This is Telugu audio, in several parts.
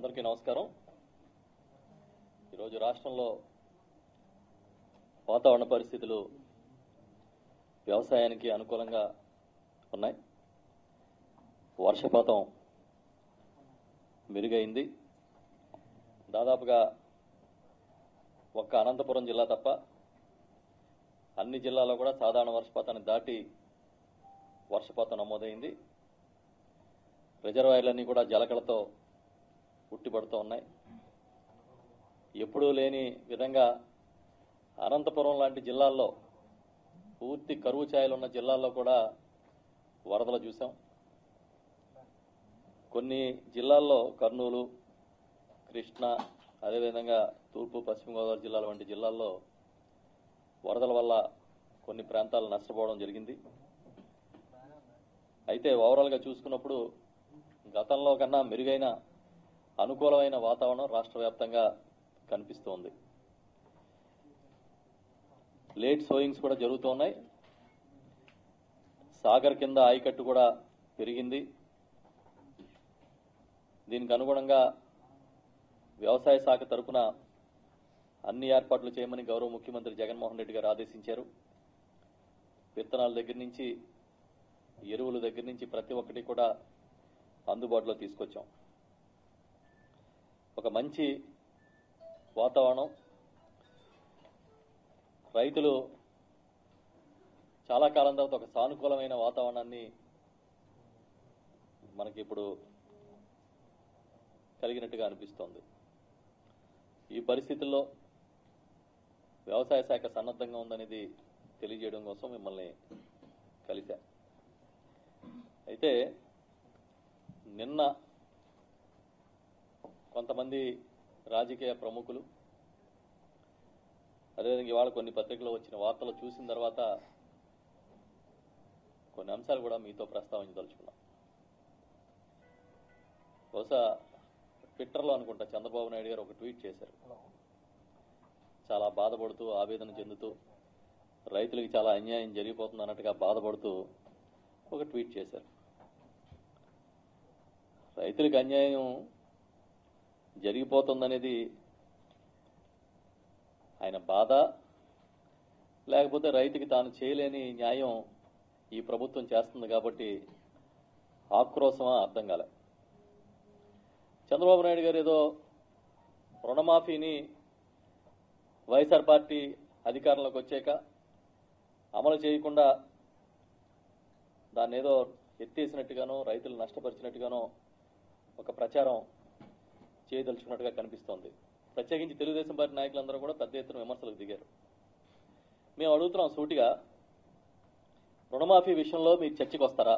అందరికీ నమస్కారం ఈరోజు రాష్ట్రంలో వాతావరణ పరిస్థితులు వ్యవసాయానికి అనుకూలంగా ఉన్నాయి వర్షపాతం మెరుగైంది దాదాపుగా ఒక్క అనంతపురం జిల్లా తప్ప అన్ని జిల్లాల్లో కూడా సాధారణ వర్షపాతాన్ని దాటి వర్షపాతం నమోదైంది రిజర్వాయర్లన్నీ కూడా జలకళతో ఉట్టిపడుతూ ఉన్నాయి ఎప్పుడూ లేని విధంగా అనంతపురం లాంటి జిల్లాల్లో పూర్తి కరువు ఛాయలు ఉన్న జిల్లాల్లో కూడా వరదలు చూసాం కొన్ని జిల్లాల్లో కర్నూలు కృష్ణా అదేవిధంగా తూర్పు పశ్చిమ గోదావరి జిల్లాల వంటి జిల్లాల్లో వరదల వల్ల కొన్ని ప్రాంతాలు నష్టపోవడం జరిగింది అయితే ఓవరాల్గా చూసుకున్నప్పుడు గతంలో కన్నా మెరుగైన అనుకూలమైన వాతావరణం రాష్ట్ర వ్యాప్తంగా కనిపిస్తోంది లేట్ సోయింగ్స్ కూడా జరుగుతున్నాయి సాగర్ కింద ఆయకట్టు కూడా పెరిగింది దీనికి అనుగుణంగా వ్యవసాయ శాఖ తరపున అన్ని ఏర్పాట్లు చేయమని గౌరవ ముఖ్యమంత్రి జగన్మోహన్ రెడ్డి గారు ఆదేశించారు విత్తనాల దగ్గర నుంచి ఎరువుల దగ్గర నుంచి ప్రతి ఒక్కటి కూడా అందుబాటులో తీసుకొచ్చాం ఒక మంచి వాతావరణం రైతులు చాలా కాలం తర్వాత ఒక సానుకూలమైన వాతావరణాన్ని మనకి ఇప్పుడు కలిగినట్టుగా అనిపిస్తోంది ఈ పరిస్థితుల్లో వ్యవసాయ శాఖ సన్నద్ధంగా ఉందనేది తెలియజేయడం కోసం మిమ్మల్ని కలిశా అయితే నిన్న కొంతమంది రాజకీయ ప్రముఖులు అదేవిధంగా ఇవాళ కొన్ని పత్రికల్లో వచ్చిన వార్తలు చూసిన తర్వాత కొన్ని అంశాలు కూడా మీతో ప్రస్తావించదలుచుకున్నాం బహుశా ట్విట్టర్లో అనుకుంటా చంద్రబాబు నాయుడు గారు ఒక ట్వీట్ చేశారు చాలా బాధపడుతూ ఆవేదన చెందుతూ రైతులకి చాలా అన్యాయం జరిగిపోతుంది అన్నట్టుగా బాధపడుతూ ఒక ట్వీట్ చేశారు రైతులకు అన్యాయం జరిగిపోతుందనేది ఆయన బాధ లేకపోతే రైతుకి తాను చేయలేని న్యాయం ఈ ప్రభుత్వం చేస్తుంది కాబట్టి ఆక్రోశమా అర్థం కాలే చంద్రబాబు నాయుడు గారు ఏదో రుణమాఫీని వైఎస్ఆర్ పార్టీ అధికారంలోకి వచ్చాక అమలు చేయకుండా దాన్ని ఏదో ఎత్తేసినట్టుగానో రైతులు నష్టపరిచినట్టుగానో ఒక ప్రచారం చేయదలుచుకున్నట్టుగా కనిపిస్తోంది ప్రత్యేకించి తెలుగుదేశం పార్టీ నాయకులందరూ కూడా పెద్ద ఎత్తున విమర్శలకు దిగారు మేము అడుగుతున్నాం సూటిగా రుణమాఫీ విషయంలో మీరు చర్చకు వస్తారా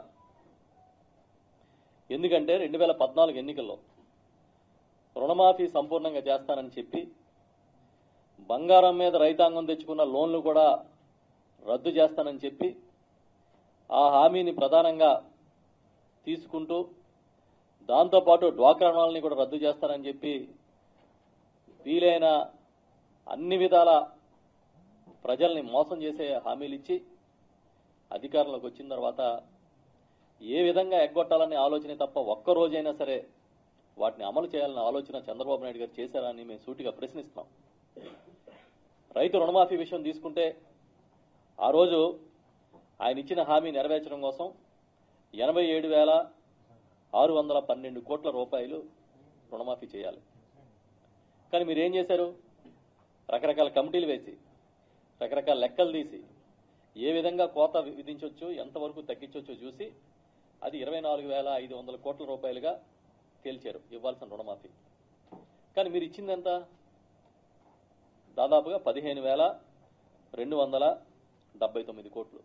ఎందుకంటే రెండు వేల పద్నాలుగు ఎన్నికల్లో రుణమాఫీ సంపూర్ణంగా చేస్తానని చెప్పి బంగారం మీద రైతాంగం తెచ్చుకున్న లోన్లు కూడా రద్దు చేస్తానని చెప్పి ఆ హామీని ప్రధానంగా తీసుకుంటూ దాంతోపాటు డ్వాక్రా రుణాలని కూడా రద్దు చేస్తానని చెప్పి వీలైన అన్ని విధాల ప్రజల్ని మోసం చేసే హామీలు ఇచ్చి అధికారంలోకి వచ్చిన తర్వాత ఏ విధంగా ఎగ్గొట్టాలనే ఆలోచనే తప్ప ఒక్క రోజైనా సరే వాటిని అమలు చేయాలన్న ఆలోచన చంద్రబాబు నాయుడు గారు చేశారా అని మేము సూటిగా ప్రశ్నిస్తున్నాం రైతు రుణమాఫీ విషయం తీసుకుంటే ఆ రోజు ఆయన ఇచ్చిన హామీ నెరవేర్చడం కోసం ఎనభై ఏడు వేల ఆరు వందల పన్నెండు కోట్ల రూపాయలు రుణమాఫీ చేయాలి కానీ మీరు ఏం చేశారు రకరకాల కమిటీలు వేసి రకరకాల లెక్కలు తీసి ఏ విధంగా కోత విధించవచ్చు ఎంతవరకు తగ్గించవచ్చో చూసి అది ఇరవై నాలుగు వేల ఐదు వందల కోట్ల రూపాయలుగా తేల్చారు ఇవ్వాల్సిన రుణమాఫీ కానీ మీరు ఇచ్చింది ఎంత దాదాపుగా పదిహేను వేల రెండు వందల డెబ్బై తొమ్మిది కోట్లు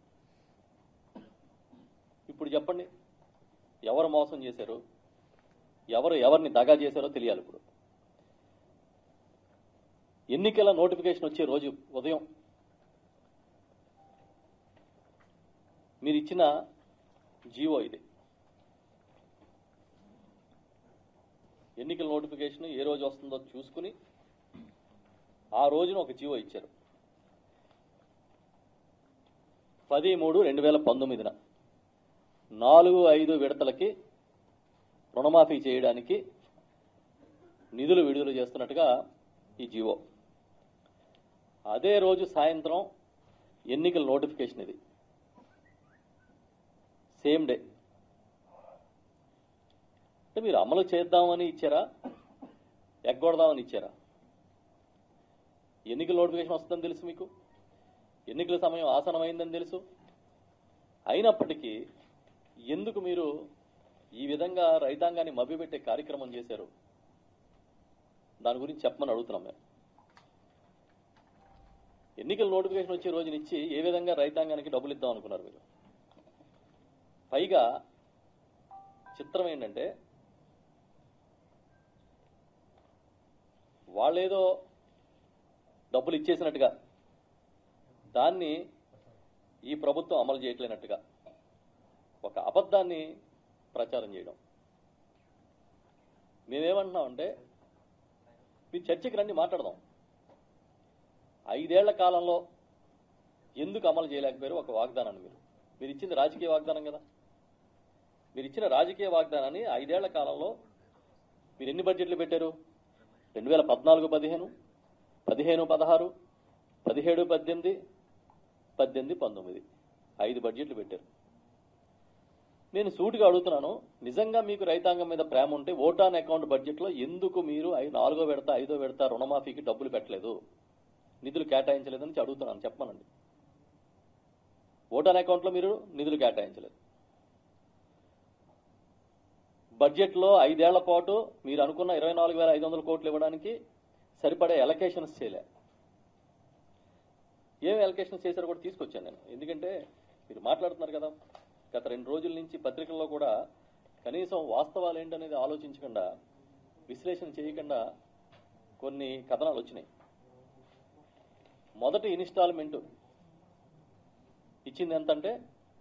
ఇప్పుడు చెప్పండి ఎవరు మోసం చేశారు ఎవరు ఎవరిని దగా చేశారో తెలియాలి ఇప్పుడు ఎన్నికల నోటిఫికేషన్ వచ్చే రోజు ఉదయం మీరు ఇచ్చిన జీవో ఇది ఎన్నికల నోటిఫికేషన్ ఏ రోజు వస్తుందో చూసుకుని ఆ రోజున ఒక జీవో ఇచ్చారు పది మూడు రెండు వేల పంతొమ్మిదిన నాలుగు ఐదు విడతలకి రుణమాఫీ చేయడానికి నిధులు విడుదల చేస్తున్నట్టుగా ఈ జీవో అదే రోజు సాయంత్రం ఎన్నికల నోటిఫికేషన్ ఇది సేమ్ డే అంటే మీరు అమలు చేద్దామని ఇచ్చారా ఎగ్గొడదామని ఇచ్చారా ఎన్నికల నోటిఫికేషన్ వస్తుందని తెలుసు మీకు ఎన్నికల సమయం ఆసనమైందని తెలుసు అయినప్పటికీ ఎందుకు మీరు ఈ విధంగా రైతాంగాన్ని మభ్యపెట్టే కార్యక్రమం చేశారు దాని గురించి చెప్పమని అడుగుతున్నాం మేము ఎన్నికల నోటిఫికేషన్ వచ్చే రోజునిచ్చి ఏ విధంగా రైతాంగానికి డబ్బులు ఇద్దాం అనుకున్నారు మీరు పైగా చిత్రం ఏంటంటే వాళ్ళేదో డబ్బులు ఇచ్చేసినట్టుగా దాన్ని ఈ ప్రభుత్వం అమలు చేయట్లేనట్టుగా ఒక అబద్ధాన్ని ప్రచారం చేయడం మేమేమంటున్నామంటే మీరు చర్చకి రండి మాట్లాడదాం ఐదేళ్ల కాలంలో ఎందుకు అమలు చేయలేకపోయారు ఒక వాగ్దానాన్ని మీరు మీరు ఇచ్చింది రాజకీయ వాగ్దానం కదా మీరు ఇచ్చిన రాజకీయ వాగ్దానాన్ని ఐదేళ్ల కాలంలో మీరు ఎన్ని బడ్జెట్లు పెట్టారు రెండు వేల పద్నాలుగు పదిహేను పదిహేను పదహారు పదిహేడు పద్దెనిమిది పద్దెనిమిది పంతొమ్మిది ఐదు బడ్జెట్లు పెట్టారు నేను సూటిగా అడుగుతున్నాను నిజంగా మీకు రైతాంగం మీద ప్రేమ ఉంటే ఓటాన్ అకౌంట్ బడ్జెట్లో ఎందుకు మీరు ఐ- నాలుగో విడత ఐదో విడత రుణమాఫీకి డబ్బులు పెట్టలేదు నిధులు కేటాయించలేదని అడుగుతున్నాను చెప్పమనండి ఓటాన్ అకౌంట్లో మీరు నిధులు కేటాయించలేదు బడ్జెట్లో ఐదేళ్ల పాటు మీరు అనుకున్న ఇరవై నాలుగు వేల ఐదు వందల కోట్లు ఇవ్వడానికి సరిపడే ఎలకేషన్స్ చేయలే ఏం ఎలకేషన్స్ చేశారో కూడా తీసుకొచ్చాను నేను ఎందుకంటే మీరు మాట్లాడుతున్నారు కదా గత రెండు రోజుల నుంచి పత్రికల్లో కూడా కనీసం వాస్తవాలు ఏంటనేది ఆలోచించకుండా విశ్లేషణ చేయకుండా కొన్ని కథనాలు వచ్చినాయి మొదటి ఇన్స్టాల్మెంట్ ఇచ్చింది ఎంతంటే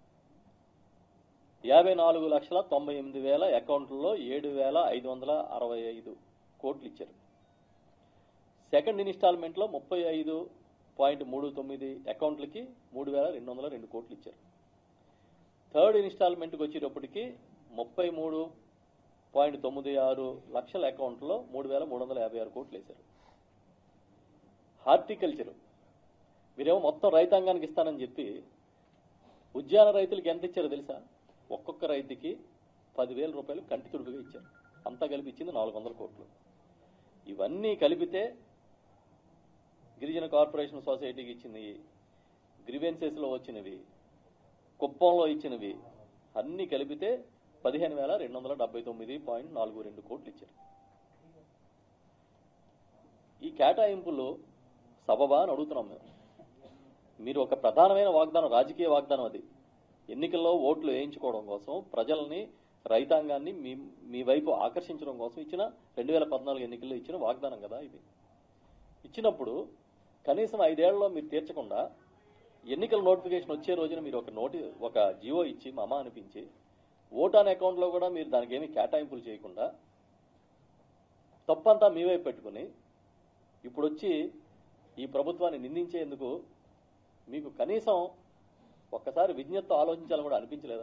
యాభై నాలుగు లక్షల తొంభై ఎనిమిది వేల అకౌంట్లలో ఏడు వేల ఐదు వందల అరవై ఐదు కోట్లు ఇచ్చారు సెకండ్ ఇన్స్టాల్మెంట్లో ముప్పై ఐదు పాయింట్ మూడు తొమ్మిది అకౌంట్లకి మూడు వేల రెండు వందల రెండు కోట్లు ఇచ్చారు థర్డ్ ఇన్స్టాల్మెంట్కి వచ్చేటప్పటికి ముప్పై మూడు పాయింట్ తొమ్మిది ఆరు లక్షల అకౌంట్లో మూడు వేల మూడు వందల యాభై ఆరు కోట్లు వేశారు హార్టికల్చర్ మీరేమో మొత్తం రైతాంగానికి ఇస్తానని చెప్పి ఉద్యాన రైతులకు ఎంత ఇచ్చారో తెలుసా ఒక్కొక్క రైతుకి పదివేల రూపాయలు కంటి తుడుపుగా ఇచ్చారు అంతా కలిపి ఇచ్చింది నాలుగు వందల కోట్లు ఇవన్నీ కలిపితే గిరిజన కార్పొరేషన్ సొసైటీకి ఇచ్చింది గ్రివెన్సెస్లో వచ్చినవి కుప్పంలో ఇచ్చినవి అన్నీ కలిపితే పదిహేను వేల రెండు వందల డెబ్బై తొమ్మిది పాయింట్ నాలుగు రెండు కోట్లు ఇచ్చారు ఈ కేటాయింపులు సబబా అని అడుగుతున్నాం మేము మీరు ఒక ప్రధానమైన వాగ్దానం రాజకీయ వాగ్దానం అది ఎన్నికల్లో ఓట్లు వేయించుకోవడం కోసం ప్రజల్ని రైతాంగాన్ని మీ మీ వైపు ఆకర్షించడం కోసం ఇచ్చిన రెండు వేల పద్నాలుగు ఎన్నికల్లో ఇచ్చిన వాగ్దానం కదా ఇది ఇచ్చినప్పుడు కనీసం ఐదేళ్లలో మీరు తీర్చకుండా ఎన్నికల నోటిఫికేషన్ వచ్చే రోజున మీరు ఒక నోటి ఒక జియో ఇచ్చి మమ అనిపించి ఓటాన్ అకౌంట్లో కూడా మీరు దానికి ఏమీ కేటాయింపులు చేయకుండా తప్పంతా మీ వైపు పెట్టుకుని ఇప్పుడు వచ్చి ఈ ప్రభుత్వాన్ని నిందించేందుకు మీకు కనీసం ఒక్కసారి విజ్ఞతతో ఆలోచించాలని కూడా అనిపించలేదా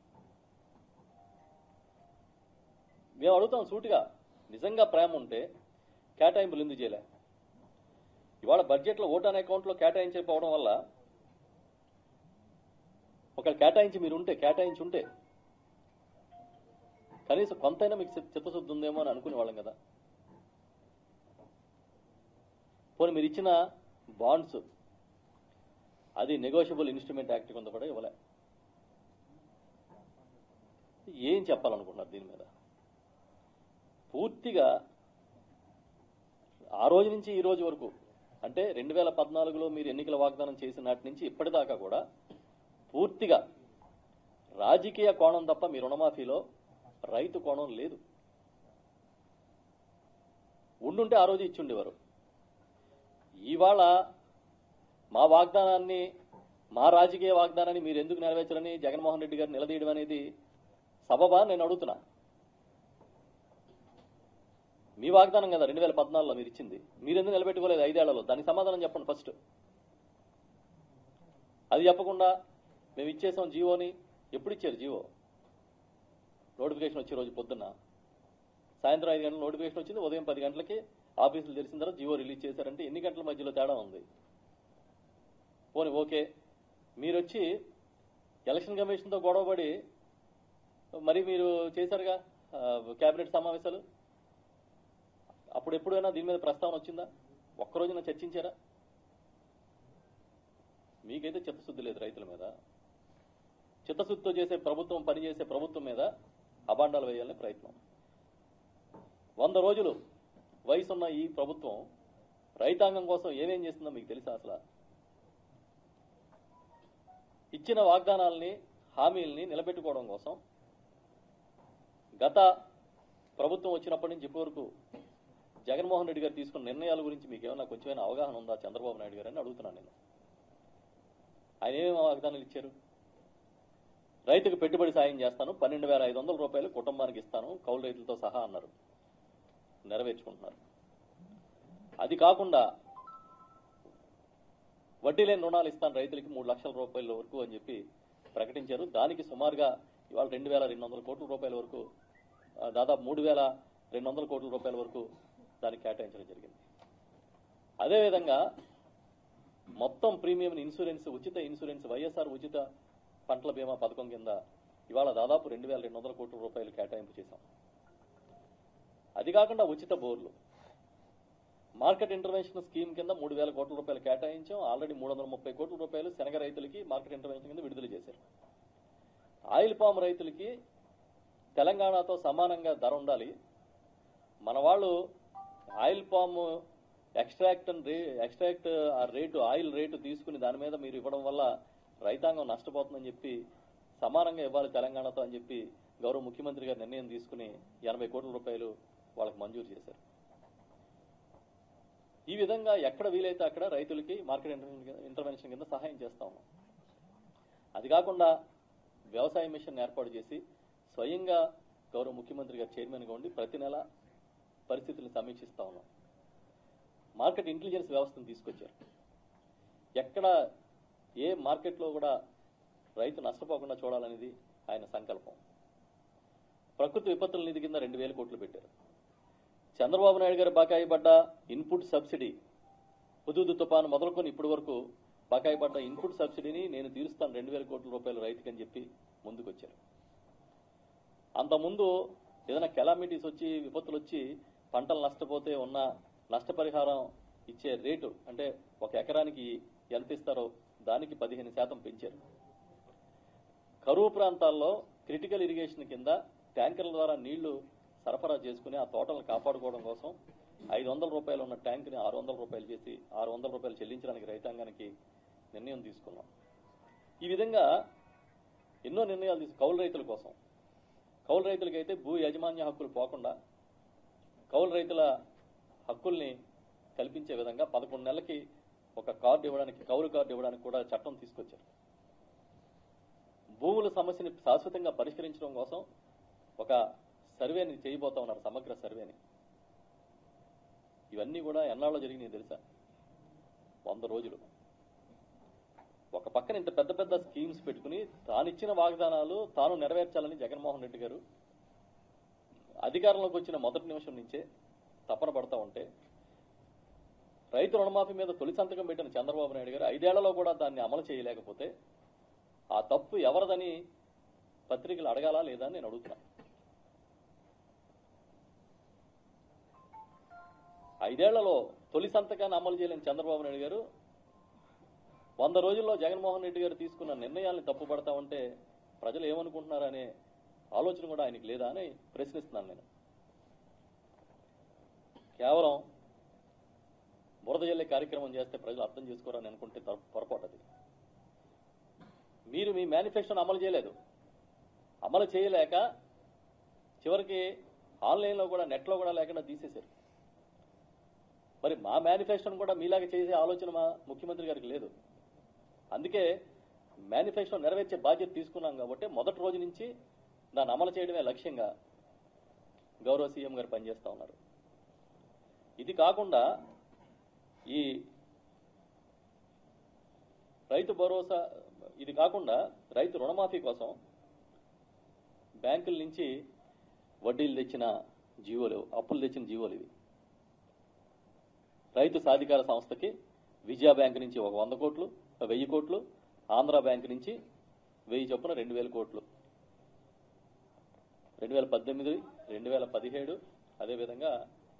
మేము అడుగుతాం సూటిగా నిజంగా ప్రేమ ఉంటే కేటాయింపులు ఎందుకు చేయలే ఇవాళ బడ్జెట్లో ఓటాన్ అకౌంట్లో కేటాయించకపోవడం వల్ల ఒక కేటాయించి మీరు ఉంటే కేటాయించి ఉంటే కనీసం కొంతైనా మీకు చిత్త- చిత్తశుద్ధి ఉందేమో అని అనుకునే వాళ్ళం కదా పోనీ మీరు ఇచ్చిన బాండ్స్ అది నెగోషియబుల్ ఇన్స్ట్రుమెంట్ యాక్ట్ కింద కూడా ఇవ్వలే ఏం చెప్పాలనుకుంటున్నారు దీని మీద పూర్తిగా ఆ రోజు నుంచి ఈ రోజు వరకు అంటే రెండు వేల పద్నాలుగులో మీరు ఎన్నికల వాగ్దానం చేసిన నాటి నుంచి ఇప్పటిదాకా కూడా పూర్తిగా రాజకీయ కోణం తప్ప మీ రుణమాఫీలో రైతు కోణం లేదు ఉండుంటే ఆ రోజు ఇచ్చి ఉండేవారు ఇవాళ మా వాగ్దానాన్ని మా రాజకీయ వాగ్దానాన్ని మీరు ఎందుకు నెరవేర్చాలని జగన్మోహన్ రెడ్డి గారు నిలదీయడం అనేది సబబా నేను అడుగుతున్నా మీ వాగ్దానం కదా రెండు వేల పద్నాలుగులో మీరు ఇచ్చింది మీరు ఎందుకు నిలబెట్టుకోలేదు ఐదేళ్లలో దానికి సమాధానం చెప్పండి ఫస్ట్ అది చెప్పకుండా మేము ఇచ్చేసాం జీవోని ఎప్పుడు ఇచ్చారు జీవో నోటిఫికేషన్ వచ్చే రోజు పొద్దున్న సాయంత్రం ఐదు గంటల నోటిఫికేషన్ వచ్చింది ఉదయం పది గంటలకి ఆఫీసులు తెలిసిన తర్వాత జియో రిలీజ్ చేశారంటే ఎన్ని గంటల మధ్యలో తేడా ఉంది పోనీ ఓకే మీరు వచ్చి ఎలక్షన్ కమిషన్తో గొడవపడి మరి మీరు చేశారుగా ఆ, కేబినెట్ సమావేశాలు అప్పుడు ఎప్పుడైనా దీని మీద ప్రస్తావన వచ్చిందా ఒక్కరోజున చర్చించారా మీకైతే చిత్తశుద్ధి లేదు రైతుల మీద చిత్తశుద్ధితో చేసే ప్రభుత్వం పనిచేసే ప్రభుత్వం మీద అబాండాలు వేయాలని ప్రయత్నం వంద రోజులు వయసున్న ఈ ప్రభుత్వం రైతాంగం కోసం ఏమేం చేస్తుందో మీకు తెలుసా అసలు ఇచ్చిన వాగ్దానాలని హామీల్ని నిలబెట్టుకోవడం కోసం గత ప్రభుత్వం వచ్చినప్పటి నుంచి ఇప్పటివరకు జగన్మోహన్ రెడ్డి గారు తీసుకున్న నిర్ణయాల గురించి మీకు ఏమైనా కొంచెమైనా అవగాహన ఉందా చంద్రబాబు నాయుడు గారు అని అడుగుతున్నాను నేను ఆయన ఏమేమి వాగ్దానాలు ఇచ్చారు రైతుకు పెట్టుబడి సాయం చేస్తాను పన్నెండు వేల ఐదు వందల రూపాయలు కుటుంబానికి ఇస్తాను కౌలు రైతులతో సహా అన్నారు నెరవేర్చుకుంటున్నారు అది కాకుండా వడ్డీ లేని రుణాలు ఇస్తాను రైతులకి మూడు లక్షల రూపాయల వరకు అని చెప్పి ప్రకటించారు దానికి సుమారుగా ఇవాళ రెండు వేల రెండు వందల కోట్ల రూపాయల వరకు ఆ, దాదాపు మూడు వేల రెండు వందల కోట్ల రూపాయల వరకు దానికి కేటాయించడం జరిగింది అదేవిధంగా మొత్తం ప్రీమియం ఇన్సూరెన్స్ ఉచిత ఇన్సూరెన్స్ వైఎస్ఆర్ ఉచిత పంటల బీమా పథకం కింద ఇవాళ దాదాపు రెండు వేల రెండు వందల కోట్ల రూపాయలు కేటాయింపు చేశాం అది కాకుండా ఉచిత బోర్లు మార్కెట్ ఇంటర్వెన్షన్ స్కీమ్ కింద మూడు వేల కోట్ల రూపాయలు కేటాయించాం ఆల్రెడీ మూడు వందల ముప్పై కోట్ల రూపాయలు శనగ రైతులకి మార్కెట్ ఇంటర్వెన్షన్ కింద విడుదల చేశారు ఆయిల్ పామ్ రైతులకి తెలంగాణతో సమానంగా ధర ఉండాలి మన వాళ్ళు ఆయిల్ పామ్ ఎక్స్ట్రాక్ట్ రే ఎక్స్ట్రాక్ట్ ఆ రేటు ఆయిల్ రేటు తీసుకుని దాని మీద మీరు ఇవ్వడం వల్ల రైతాంగం నష్టపోతుందని చెప్పి సమానంగా ఇవ్వాలి తెలంగాణతో అని చెప్పి గౌరవ ముఖ్యమంత్రి గారు నిర్ణయం తీసుకుని ఎనభై కోట్ల రూపాయలు వాళ్ళకి మంజూరు చేశారు ఈ విధంగా ఎక్కడ వీలైతే అక్కడ రైతులకి మార్కెట్ ఇంటర్వెన్షన్ ఇంటర్వెన్షన్ కింద సహాయం చేస్తా ఉన్నాం అది కాకుండా వ్యవసాయ మిషన్ ఏర్పాటు చేసి స్వయంగా గౌరవ ముఖ్యమంత్రి గారు చైర్మన్గా ఉండి ప్రతి నెల పరిస్థితులను సమీక్షిస్తా ఉన్నాం మార్కెట్ ఇంటెలిజెన్స్ వ్యవస్థను తీసుకొచ్చారు ఎక్కడ ఏ మార్కెట్లో కూడా రైతు నష్టపోకుండా చూడాలనేది ఆయన సంకల్పం ప్రకృతి విపత్తుల నిధి కింద రెండు వేల కోట్లు పెట్టారు చంద్రబాబు నాయుడు గారు బకాయి పడ్డ ఇన్పుట్ సబ్సిడీ హుదూదు తుఫాను మొదలుకొని ఇప్పటి వరకు బకాయి పడ్డ ఇన్పుట్ సబ్సిడీని నేను తీరుస్తాను రెండు వేల కోట్ల రూపాయలు రైతుకి అని చెప్పి ముందుకొచ్చారు అంతకుముందు ఏదైనా కెలామిటీస్ వచ్చి విపత్తులు వచ్చి పంటలు నష్టపోతే ఉన్న నష్టపరిహారం ఇచ్చే రేటు అంటే ఒక ఎకరానికి ఎంత ఇస్తారో దానికి పదిహేను శాతం పెంచారు కరువు ప్రాంతాల్లో క్రిటికల్ ఇరిగేషన్ కింద ట్యాంకర్ల ద్వారా నీళ్లు సరఫరా చేసుకుని ఆ తోటలను కాపాడుకోవడం కోసం ఐదు వందల రూపాయలు ఉన్న ట్యాంక్ని ఆరు వందల రూపాయలు చేసి ఆరు వందల రూపాయలు చెల్లించడానికి రైతాంగానికి నిర్ణయం తీసుకున్నాం ఈ విధంగా ఎన్నో నిర్ణయాలు తీసు కౌలు రైతుల కోసం కౌలు రైతులకైతే భూ యాజమాన్య హక్కులు పోకుండా కౌలు రైతుల హక్కుల్ని కల్పించే విధంగా పదకొండు నెలలకి ఒక కార్డు ఇవ్వడానికి కౌలు కార్డు ఇవ్వడానికి కూడా చట్టం తీసుకొచ్చారు భూముల సమస్యని శాశ్వతంగా పరిష్కరించడం కోసం ఒక సర్వేని చేయబోతా ఉన్నారు సమగ్ర సర్వేని ఇవన్నీ కూడా ఎన్నాళ్ళలో జరిగినాయి తెలుసా వంద రోజులు ఒక పక్కన ఇంత పెద్ద పెద్ద స్కీమ్స్ పెట్టుకుని తానిచ్చిన వాగ్దానాలు తాను నెరవేర్చాలని జగన్మోహన్ రెడ్డి గారు అధికారంలోకి వచ్చిన మొదటి నిమిషం నుంచే తపన పడతా ఉంటే రైతు రుణమాఫీ మీద తొలి సంతకం పెట్టిన చంద్రబాబు నాయుడు గారు ఐదేళ్లలో కూడా దాన్ని అమలు చేయలేకపోతే ఆ తప్పు ఎవరిదని పత్రికలు అడగాలా లేదా అని నేను అడుగుతున్నా ఐదేళ్లలో తొలి సంతకాన్ని అమలు చేయలేని చంద్రబాబు నాయుడు గారు వంద రోజుల్లో జగన్మోహన్ రెడ్డి గారు తీసుకున్న నిర్ణయాల్ని తప్పుపడతా ఉంటే ప్రజలు ఏమనుకుంటున్నారనే ఆలోచన కూడా ఆయనకి లేదా అని ప్రశ్నిస్తున్నాను నేను కేవలం బురద జల్లే కార్యక్రమం చేస్తే ప్రజలు అర్థం చేసుకోరని అనుకుంటే తప్పు- పొరపాటు అది మీరు మీ మేనిఫెస్టోను అమలు చేయలేదు అమలు చేయలేక చివరికి ఆన్లైన్లో కూడా నెట్లో కూడా లేకుండా తీసేశారు మరి మా మేనిఫెస్టోను కూడా మీలాగా చేసే ఆలోచన మా ముఖ్యమంత్రి గారికి లేదు అందుకే మేనిఫెస్టో నెరవేర్చే బాధ్యత తీసుకున్నాం కాబట్టి మొదటి రోజు నుంచి దాన్ని అమలు చేయడమే లక్ష్యంగా గౌరవ సీఎం గారు పనిచేస్తా ఉన్నారు ఇది కాకుండా ఈ రైతు భరోసా ఇది కాకుండా రైతు రుణమాఫీ కోసం బ్యాంకుల నుంచి వడ్డీలు తెచ్చిన జీవోలు అప్పులు తెచ్చిన జీవోలు ఇవి రైతు సాధికార సంస్థకి విజయ బ్యాంక్ నుంచి ఒక వంద కోట్లు వెయ్యి కోట్లు ఆంధ్ర బ్యాంక్ నుంచి వెయ్యి చొప్పున రెండు వేల కోట్లు రెండు వేల పద్దెనిమిది రెండు వేల పదిహేడు అదేవిధంగా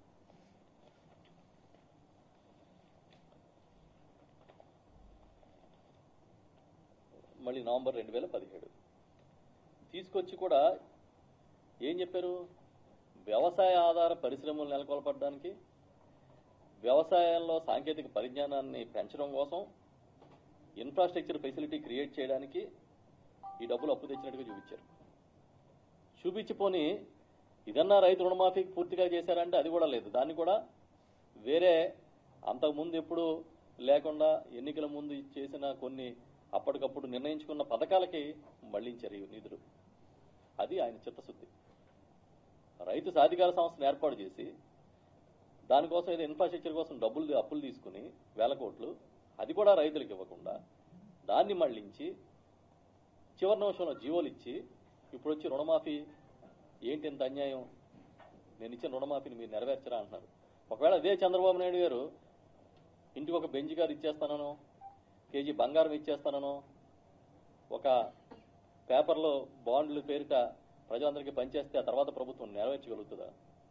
మళ్ళీ నవంబర్ రెండు వేల పదిహేడు తీసుకొచ్చి కూడా ఏం చెప్పారు వ్యవసాయ ఆధార పరిశ్రమలు నెలకొల్పడానికి వ్యవసాయంలో సాంకేతిక పరిజ్ఞానాన్ని పెంచడం కోసం ఇన్ఫ్రాస్ట్రక్చర్ ఫెసిలిటీ క్రియేట్ చేయడానికి ఈ డబ్బులు అప్పు తెచ్చినట్టుగా చూపించారు చూపించిపోని ఇదన్నా రైతు రుణమాఫీకి పూర్తిగా చేశారంటే అది కూడా లేదు దాన్ని కూడా వేరే అంతకుముందు ఎప్పుడు లేకుండా ఎన్నికల ముందు చేసిన కొన్ని అప్పటికప్పుడు నిర్ణయించుకున్న పథకాలకి మళ్లించారు ఈ నిధులు అది ఆయన చిత్తశుద్ధి రైతు సాధికార సంస్థను ఏర్పాటు చేసి దానికోసం ఏదో ఇన్ఫ్రాస్ట్రక్చర్ కోసం డబ్బులు అప్పులు తీసుకుని వేల కోట్లు అది కూడా రైతులకు ఇవ్వకుండా దాన్ని మళ్లించి చివరి నిమిషంలో జీవోలు ఇచ్చి ఇప్పుడు వచ్చి రుణమాఫీ ఏంటి ఇంత అన్యాయం నేను ఇచ్చిన రుణమాఫీని మీరు నెరవేర్చరా అంటున్నారు ఒకవేళ అదే చంద్రబాబు నాయుడు గారు ఇంటికి ఒక బెంచ్ గారు ఇచ్చేస్తానో కేజీ బంగారం ఇచ్చేస్తానో ఒక పేపర్లో బాండ్లు పేరిట ప్రజలందరికీ పనిచేస్తే ఆ తర్వాత ప్రభుత్వం నెరవేర్చగలుగుతుందా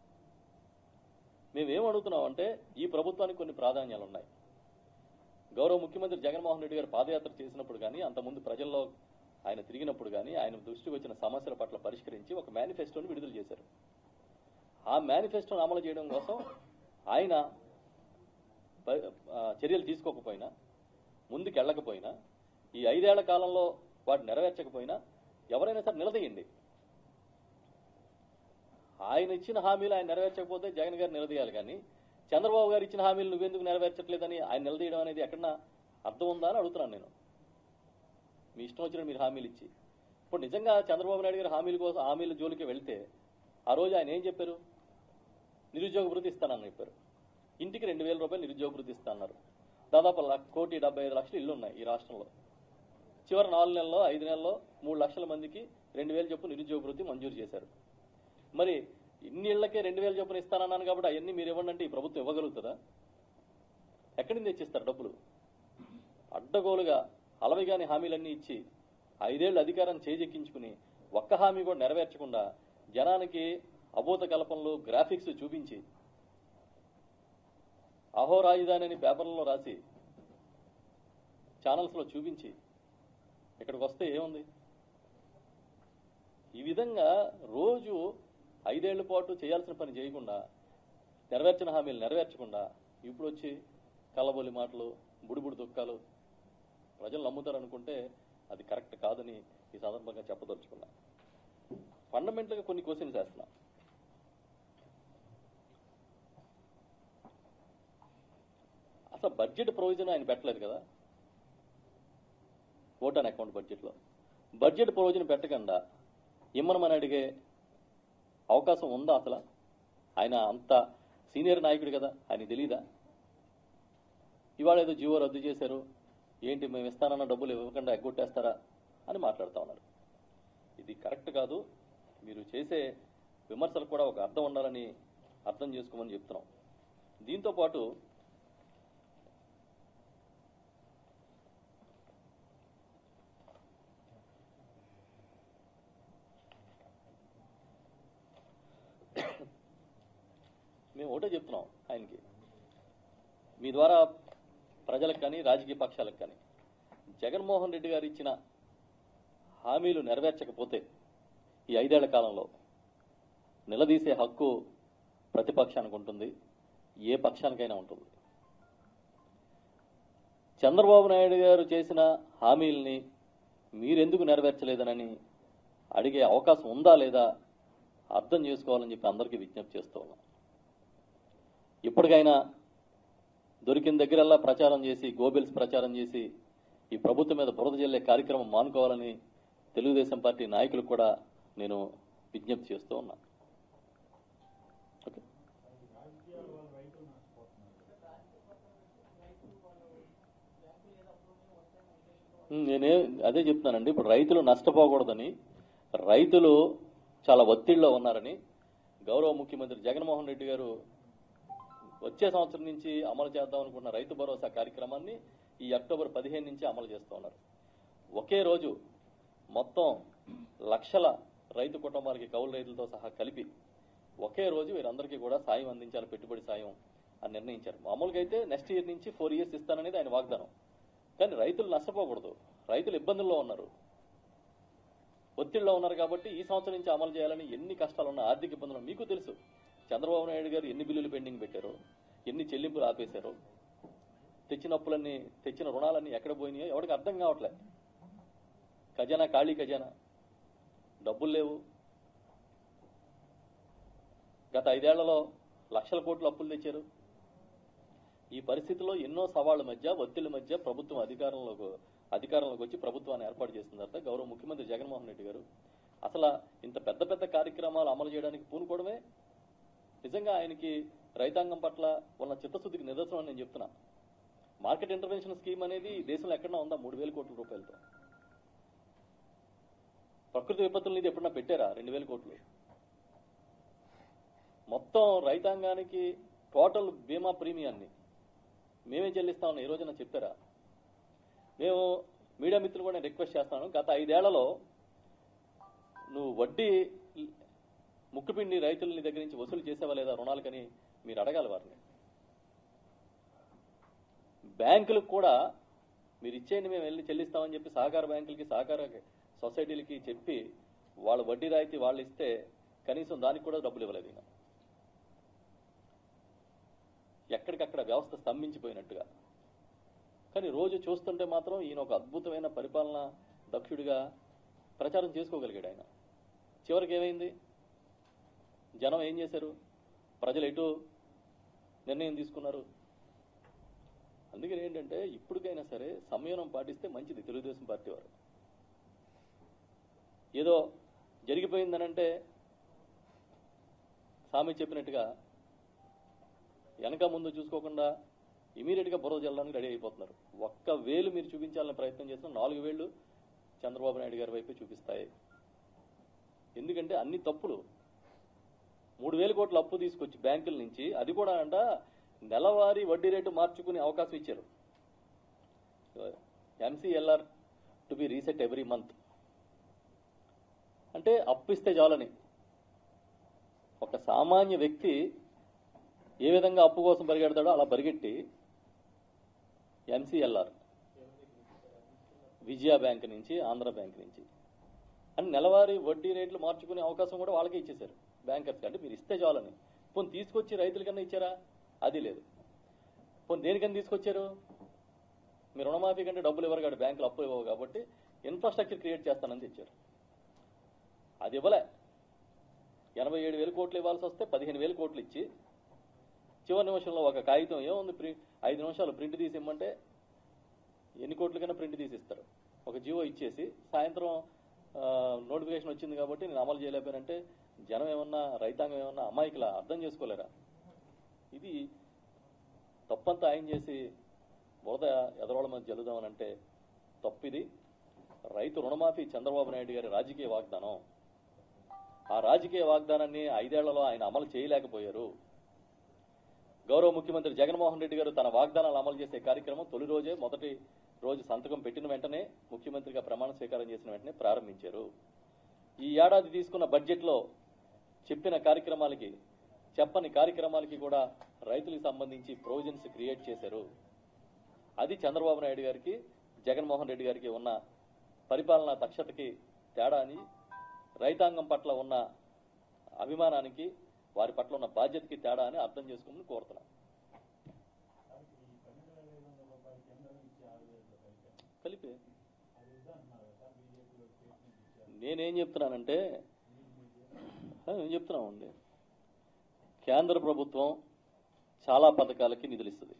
మేమేం అడుగుతున్నాం అంటే ఈ ప్రభుత్వానికి కొన్ని ప్రాధాన్యాలు ఉన్నాయి గౌరవ ముఖ్యమంత్రి జగన్మోహన్ రెడ్డి గారు పాదయాత్ర చేసినప్పుడు కానీ అంతకుముందు ప్రజల్లో ఆయన తిరిగినప్పుడు కానీ ఆయన దృష్టికి వచ్చిన సమస్యల పట్ల పరిష్కరించి ఒక మేనిఫెస్టోని విడుదల చేశారు ఆ మేనిఫెస్టోను అమలు చేయడం కోసం ఆయన ప- ఆ, చర్యలు తీసుకోకపోయినా ముందుకు వెళ్ళకపోయినా ఈ ఐదేళ్ల కాలంలో వాటి నెరవేర్చకపోయినా ఎవరైనా సరే నిలదీయండి ఆయన ఇచ్చిన హామీలు ఆయన నెరవేర్చకపోతే జగన్ గారు నిలదీయాలి కానీ చంద్రబాబు గారు ఇచ్చిన హామీలు నువ్వెందుకు నెరవేర్చట్లేదని ఆయన నిలదీయడం అనేది ఎక్కడన్నా అర్థం ఉందా అని అడుగుతున్నాను నేను మీ ఇష్టం వచ్చిన మీరు హామీలు ఇచ్చి ఇప్పుడు నిజంగా చంద్రబాబు నాయుడు గారు హామీల కోసం హామీల జోలికి వెళ్తే ఆ రోజు ఆయన ఏం చెప్పారు నిరుద్యోగ వృత్తి ఇస్తానని చెప్పారు ఇంటికి రెండు వేల రూపాయలు నిరుద్యోగ వృత్తి ఇస్తానన్నారు దాదాపు లక్ష- కోటి డెబ్బై ఐదు లక్షలు ఇల్లు ఉన్నాయి ఈ రాష్ట్రంలో చివరి నాలుగు నెలల్లో ఐదు నెలల్లో మూడు లక్షల మందికి రెండు వేలు చొప్పున నిరుద్యోగ వృత్తి మంజూరు చేశారు మరి ఇన్ని ఇళ్లకే రెండు వేలు చొప్పున ఇస్తానన్నాను కాబట్టి అవన్నీ మీరు ఇవ్వండి అంటే ఈ ప్రభుత్వం ఇవ్వగలుగుతుందా ఎక్కడి నుంచి తెచ్చిస్తారు డబ్బులు అడ్డగోలుగా అలవిగాని హామీలన్నీ ఇచ్చి ఐదేళ్లు అధికారం చేజెక్కించుకుని ఒక్క హామీ కూడా నెరవేర్చకుండా జనానికి అభూత కల్పనలు గ్రాఫిక్స్ చూపించి అహో రాజధాని అని పేపర్లలో రాసి ఛానల్స్లో చూపించి ఇక్కడికి వస్తే ఏముంది ఈ విధంగా రోజు ఐదేళ్ల పాటు చేయాల్సిన పని చేయకుండా నెరవేర్చిన హామీలు నెరవేర్చకుండా ఇప్పుడు వచ్చి కళ్ళబొల్లి మాటలు బుడిబుడి దుఃఖాలు ప్రజలు నమ్ముతారనుకుంటే అది కరెక్ట్ కాదని ఈ సందర్భంగా చెప్పదలుచుకున్నా ఫండమెంటల్గా కొన్ని క్వశ్చన్స్ వేస్తున్నా అసలు బడ్జెట్ ప్రొవిజన్ ఆయన పెట్టలేదు కదా ఓట్ అండ్ అకౌంట్ బడ్జెట్లో బడ్జెట్ ప్రొవిజన్ పెట్టకుండా ఇమ్మనమని అడిగే అవకాశం ఉందా అసలు ఆయన అంత సీనియర్ నాయకుడు కదా ఆయన తెలీదా ఇవాళ ఏదో జీవో రద్దు చేశారు ఏంటి మేము ఇస్తానన్న డబ్బులు ఇవ్వకుండా ఎగ్గొట్టేస్తారా అని మాట్లాడుతూ ఉన్నారు ఇది కరెక్ట్ కాదు మీరు చేసే విమర్శలకు కూడా ఒక అర్థం ఉండాలని అర్థం చేసుకోమని చెప్తున్నాం దీంతో పాటు మేము ఒకటే చెప్తున్నాం ఆయనకి మీ ద్వారా ప్రజలకు కానీ రాజకీయ పక్షాలకు కానీ జగన్మోహన్ రెడ్డి గారు ఇచ్చిన హామీలు నెరవేర్చకపోతే ఈ ఐదేళ్ల కాలంలో నిలదీసే హక్కు ప్రతిపక్షానికి ఉంటుంది ఏ పక్షానికైనా ఉంటుంది చంద్రబాబు నాయుడు గారు చేసిన హామీల్ని మీరెందుకు నెరవేర్చలేదనని అడిగే అవకాశం ఉందా లేదా అర్థం చేసుకోవాలని చెప్పి అందరికీ విజ్ఞప్తి చేస్తూ ఉన్నాం ఇప్పటికైనా దొరికిన దగ్గరల్లా ప్రచారం చేసి గోబెల్స్ ప్రచారం చేసి ఈ ప్రభుత్వం మీద బురద జల్లే కార్యక్రమం మానుకోవాలని తెలుగుదేశం పార్టీ నాయకులకు కూడా నేను విజ్ఞప్తి చేస్తూ ఉన్నా ఓకే ఉమ్, నేనే అదే చెప్తున్నానండి ఇప్పుడు రైతులు నష్టపోకూడదని రైతులు చాలా ఒత్తిడిలో ఉన్నారని గౌరవ ముఖ్యమంత్రి జగన్మోహన్ రెడ్డి గారు వచ్చే సంవత్సరం నుంచి అమలు చేద్దాం అనుకున్న రైతు భరోసా కార్యక్రమాన్ని ఈ అక్టోబర్ పదిహేను నుంచి అమలు చేస్తూ ఉన్నారు ఒకే రోజు మొత్తం లక్షల రైతు కుటుంబాలకి కౌలు రైతులతో సహా కలిపి ఒకే రోజు వీరందరికీ కూడా సాయం అందించాలి పెట్టుబడి సాయం అని నిర్ణయించారు మామూలుగా అయితే నెక్స్ట్ ఇయర్ నుంచి ఫోర్ ఇయర్స్ ఇస్తాననేది ఆయన వాగ్దానం కానీ రైతులు నష్టపోకూడదు రైతులు ఇబ్బందుల్లో ఉన్నారు ఒత్తిడిలో ఉన్నారు కాబట్టి ఈ సంవత్సరం నుంచి అమలు చేయాలని ఎన్ని కష్టాలు ఉన్నా ఆర్థిక ఇబ్బందులు మీకు తెలుసు చంద్రబాబు నాయుడు గారు ఎన్ని బిల్లులు పెండింగ్ పెట్టారు ఎన్ని చెల్లింపులు ఆపేశారు తెచ్చిన అప్పులన్నీ తెచ్చిన రుణాలన్నీ ఎక్కడ పోయినాయో ఎవరికి అర్థం కావట్లే ఖజానా ఖాళీ ఖజానా డబ్బులు లేవు గత ఐదేళ్లలో లక్షల కోట్ల అప్పులు తెచ్చారు ఈ పరిస్థితిలో ఎన్నో సవాళ్ల మధ్య ఒత్తిళ్ల మధ్య ప్రభుత్వం అధికారంలోకి అధికారంలోకి వచ్చి ప్రభుత్వాన్ని ఏర్పాటు చేసిన తర్వాత గౌరవ ముఖ్యమంత్రి జగన్మోహన్ రెడ్డి గారు అసలు ఇంత పెద్ద పెద్ద కార్యక్రమాలు అమలు చేయడానికి పూనుకోవడమే నిజంగా ఆయనకి రైతాంగం పట్ల ఉన్న చిత్తశుద్ధికి నిదర్శనం అని నేను చెప్తున్నా మార్కెట్ ఇంటర్వెన్షన్ స్కీమ్ అనేది దేశంలో ఎక్కడన్నా ఉందా మూడు వేల కోట్ల రూపాయలతో ప్రకృతి విపత్తుల నిధి ఎప్పుడన్నా పెట్టారా రెండు వేల కోట్లు మొత్తం రైతాంగానికి టోటల్ బీమా ప్రీమియాన్ని మేమే చెల్లిస్తామని ఈ రోజున చెప్పారా మేము మీడియా మిత్రులు కూడా నేను రిక్వెస్ట్ చేస్తాను గత ఐదేళ్లలో నువ్వు వడ్డీ ముక్కుపిండి రైతుల నీ దగ్గర నుంచి వసూలు చేసేవా లేదా రుణాలకని మీరు అడగాలి వారిని బ్యాంకులకు కూడా మీరు ఇచ్చేయండి మేము వెళ్ళి చెల్లిస్తామని చెప్పి సహకార బ్యాంకులకి సహకార సొసైటీలకి చెప్పి వాళ్ళ వడ్డీ రాయితీ వాళ్ళు ఇస్తే కనీసం దానికి కూడా డబ్బులు ఇవ్వలేదు ఈయన ఎక్కడికక్కడ వ్యవస్థ స్తంభించిపోయినట్టుగా కానీ రోజు చూస్తుంటే మాత్రం ఈయన ఒక అద్భుతమైన పరిపాలన దక్షుడిగా ప్రచారం చేసుకోగలిగాడు ఆయన చివరికి ఏమైంది జనం ఏం చేశారు ప్రజలు ఎటు నిర్ణయం తీసుకున్నారు అందుకని ఏంటంటే ఇప్పటికైనా సరే సంయమనం పాటిస్తే మంచిది తెలుగుదేశం పార్టీ వారు ఏదో జరిగిపోయిందనంటే స్వామి చెప్పినట్టుగా వెనక ముందు చూసుకోకుండా ఇమీడియట్ గా బురద జల్లడానికి రెడీ అయిపోతున్నారు ఒక్క వేలు మీరు చూపించాలని ప్రయత్నం చేసిన నాలుగు వేలు చంద్రబాబు నాయుడు గారి వైపే చూపిస్తాయి ఎందుకంటే అన్ని తప్పులు మూడు వేల కోట్ల అప్పు తీసుకొచ్చి బ్యాంకుల నుంచి అది కూడా అంట నెలవారీ వడ్డీ రేటు మార్చుకునే అవకాశం ఇచ్చారు MCLR to be reset every month అంటే అప్పు ఇస్తే చాలని ఒక సామాన్య వ్యక్తి ఏ విధంగా అప్పు కోసం పరిగెడతాడో అలా పరిగెట్టి ఎంసీఎల్ఆర్ విజయ బ్యాంక్ నుంచి ఆంధ్ర బ్యాంక్ నుంచి అని నెలవారీ వడ్డీ రేట్లు మార్చుకునే అవకాశం కూడా వాళ్ళకే ఇచ్చేశారు బ్యాంకర్స్ అంటే మీరు ఇస్తే చాలని పోనీ తీసుకొచ్చి రైతులకన్నా ఇచ్చారా అది లేదు పోనీ దేనికన్నా తీసుకొచ్చారు మీరు రుణమాఫీ కంటే డబ్బులు ఇవ్వరు కాబట్టి బ్యాంకులు అప్పు ఇవ్వవు కాబట్టి ఇన్ఫ్రాస్ట్రక్చర్ క్రియేట్ చేస్తానని తెచ్చారు అది ఇవ్వలే ఎనభై ఏడు వేల కోట్లు ఇవ్వాల్సి వస్తే పదిహేను వేల కోట్లు ఇచ్చి చివరి నిమిషంలో ఒక కాగితం ఏముంది ప్రి ఐదు నిమిషాలు ప్రింట్ తీసి ఇమ్మంటే ఎన్ని కోట్లకైనా ప్రింట్ తీసి ఇస్తారు ఒక జీవో ఇచ్చేసి సాయంత్రం నోటిఫికేషన్ వచ్చింది కాబట్టి నేను అమలు చేయలేకపోయానంటే జనం ఏమన్నా రైతాంగం ఏమన్నా అమాయకుల అర్థం చేసుకోలేరా ఇది తప్పంతా ఆయన చేసి బురద ఎదరోళ్ళ మధ్య జల్లుదామనంటే తప్పిది రైతు రుణమాఫీ చంద్రబాబు నాయుడు గారి రాజకీయ వాగ్దానం ఆ రాజకీయ వాగ్దానాన్ని ఐదేళ్లలో ఆయన అమలు చేయలేకపోయారు గౌరవ ముఖ్యమంత్రి జగన్మోహన్ రెడ్డి గారు తన వాగ్దానాలు అమలు చేసే కార్యక్రమం తొలి రోజే మొదటి రోజు సంతకం పెట్టిన వెంటనే ముఖ్యమంత్రిగా ప్రమాణ స్వీకారం చేసిన వెంటనే ప్రారంభించారు ఈ ఏడాది తీసుకున్న బడ్జెట్లో చెప్పిన కార్యక్రమాలకి చెప్పని కార్యక్రమాలకి కూడా రైతులకు సంబంధించి ప్రొవిజన్స్ క్రియేట్ చేశారు అది చంద్రబాబు నాయుడు గారికి జగన్మోహన్ రెడ్డి గారికి ఉన్న పరిపాలనా దక్షతకి తేడా అని రైతాంగం పట్ల ఉన్న అభిమానానికి వారి పట్ల ఉన్న బాధ్యతకి తేడా అని అర్థం చేసుకోమని కోరుతున్నా కలిపే నేనేం చెప్తున్నానంటే ఆ, నేను చెప్తున్నామండి కేంద్ర ప్రభుత్వం చాలా పథకాలకి నిధులు ఇస్తుంది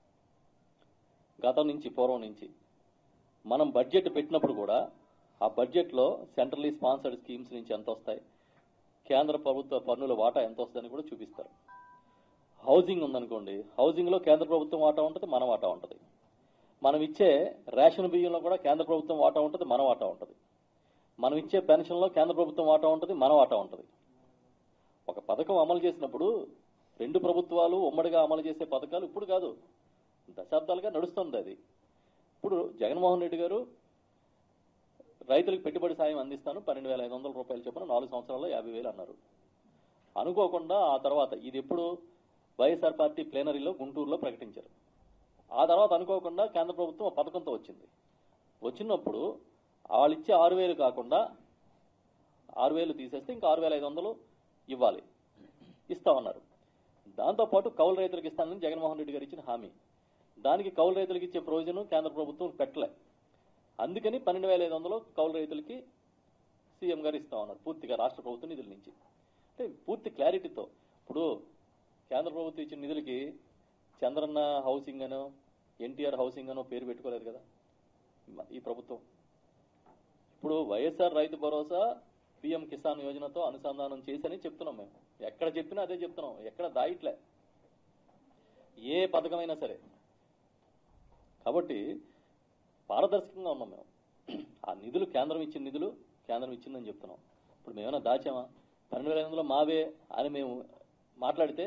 గతం నుంచి పూర్వం నుంచి మనం బడ్జెట్ పెట్టినప్పుడు కూడా ఆ బడ్జెట్లో సెంట్రలీ స్పాన్సర్డ్ స్కీమ్స్ నుంచి ఎంత వస్తాయి కేంద్ర ప్రభుత్వ పన్నుల వాటా ఎంత వస్తుందని కూడా చూపిస్తారు హౌసింగ్ ఉందనుకోండి హౌసింగ్లో కేంద్ర ప్రభుత్వం వాటా ఉంటుంది మన వాటా ఉంటుంది మనం ఇచ్చే రేషన్ బియ్యంలో కూడా కేంద్ర ప్రభుత్వం వాటా ఉంటుంది మన వాటా ఉంటుంది మనం ఇచ్చే పెన్షన్లో కేంద్ర ప్రభుత్వం వాటా ఉంటుంది మన వాటా ఉంటుంది ఒక పథకం అమలు చేసినప్పుడు రెండు ప్రభుత్వాలు ఉమ్మడిగా అమలు చేసే పథకాలు ఇప్పుడు కాదు దశాబ్దాలుగా నడుస్తుంది అది ఇప్పుడు జగన్మోహన్ రెడ్డి గారు రైతులకు పెట్టుబడి సాయం అందిస్తాను పన్నెండు వేల ఐదు వందల రూపాయలు చొప్పున నాలుగు సంవత్సరాల్లో యాభై వేలు అన్నారు అనుకోకుండా ఆ తర్వాత ఇది ఎప్పుడు వైఎస్ఆర్ పార్టీ ప్లేనరీలో గుంటూరులో ప్రకటించారు ఆ తర్వాత అనుకోకుండా కేంద్ర ప్రభుత్వం ఒక పథకంతో వచ్చింది వచ్చినప్పుడు వాళ్ళు ఇచ్చే ఆరు వేలు కాకుండా ఆరు వేలు తీసేస్తే ఇంకా ఆరు వేల ఐదు వందలు ఇవ్వాలి ఇస్తామన్నారు దాంతోపాటు కౌలు రైతులకు ఇస్తానని జగన్మోహన్ రెడ్డి గారు ఇచ్చిన హామీ దానికి కౌలు రైతులకు ఇచ్చే ప్రయోజనం కేంద్ర ప్రభుత్వం పెట్టలే అందుకని పన్నెండు వేల ఐదు వందలు కౌలు రైతులకి సీఎం గారు ఇస్తామన్నారు పూర్తిగా రాష్ట్ర ప్రభుత్వం నిధుల నుంచి అంటే పూర్తి క్లారిటీతో ఇప్పుడు కేంద్ర ప్రభుత్వం ఇచ్చిన నిధులకి చంద్రన్న హౌసింగ్ అనో ఎన్టీఆర్ హౌసింగ్ అనో పేరు పెట్టుకోలేదు కదా మ- ఈ ప్రభుత్వం ఇప్పుడు వైఎస్ఆర్ రైతు భరోసా పిఎం కిసాన్ యోజనతో అనుసంధానం చేసని చెప్తున్నాం మేము ఎక్కడ చెప్పినా అదే చెప్తున్నాం ఎక్కడ దాయిట్లే ఏ పథకమైనా సరే కాబట్టి పారదర్శకంగా ఉన్నాం మేము ఆ నిధులు కేంద్రం ఇచ్చిన నిధులు కేంద్రం ఇచ్చిందని చెప్తున్నాం ఇప్పుడు మేమైనా దాచామా పన్నెండు వేల ఐదు వందలు మావే అని మేము మాట్లాడితే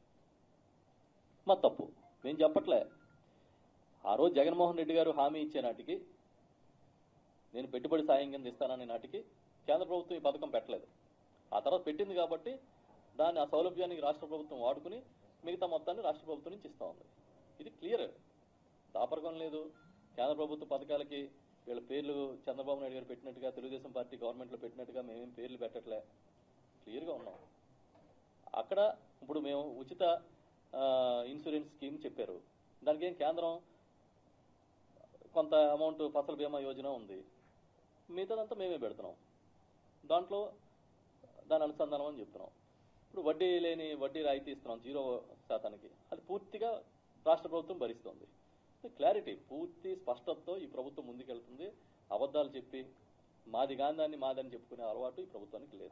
మా తప్పు మేము చెప్పట్లే ఆ రోజు జగన్మోహన్ రెడ్డి గారు హామీ ఇచ్చే నాటికి నేను పెట్టుబడి సాయం కింద ఇస్తాననే నాటికి కేంద్ర ప్రభుత్వం ఈ పథకం పెట్టలేదు ఆ తర్వాత పెట్టింది కాబట్టి దాన్ని ఆ సౌలభ్యానికి రాష్ట్ర ప్రభుత్వం వాడుకుని మిగతా మొత్తాన్ని రాష్ట్ర ప్రభుత్వం నుంచి ఇస్తా ఉంది ఇది క్లియర్ దాపరకం లేదు కేంద్ర ప్రభుత్వ పథకాలకి వీళ్ళ పేర్లు చంద్రబాబు నాయుడు గారు పెట్టినట్టుగా తెలుగుదేశం పార్టీ గవర్నమెంట్లో పెట్టినట్టుగా మేమేం పేర్లు పెట్టట్లే క్లియర్గా ఉన్నాం అక్కడ ఇప్పుడు మేము ఉచిత ఆ, ఇన్సూరెన్స్ స్కీమ్ చెప్పారు దానికి ఏం కేంద్రం కొంత అమౌంట్ ఫసల్ బీమా యోజన ఉంది మిగతాదంతా మేమే పెడుతున్నాం దాంట్లో దాని అనుసంధానం అని చెప్తున్నాం ఇప్పుడు వడ్డీ లేని వడ్డీ రాయితీ ఇస్తున్నాం జీరో శాతానికి అది పూర్తిగా రాష్ట్ర ప్రభుత్వం భరిస్తుంది క్లారిటీ పూర్తి స్పష్టతతో ఈ ప్రభుత్వం ముందుకెళ్తుంది అబద్ధాలు చెప్పి మాది గాంధాన్ని మాదని చెప్పుకునే అలవాటు ఈ ప్రభుత్వానికి లేదు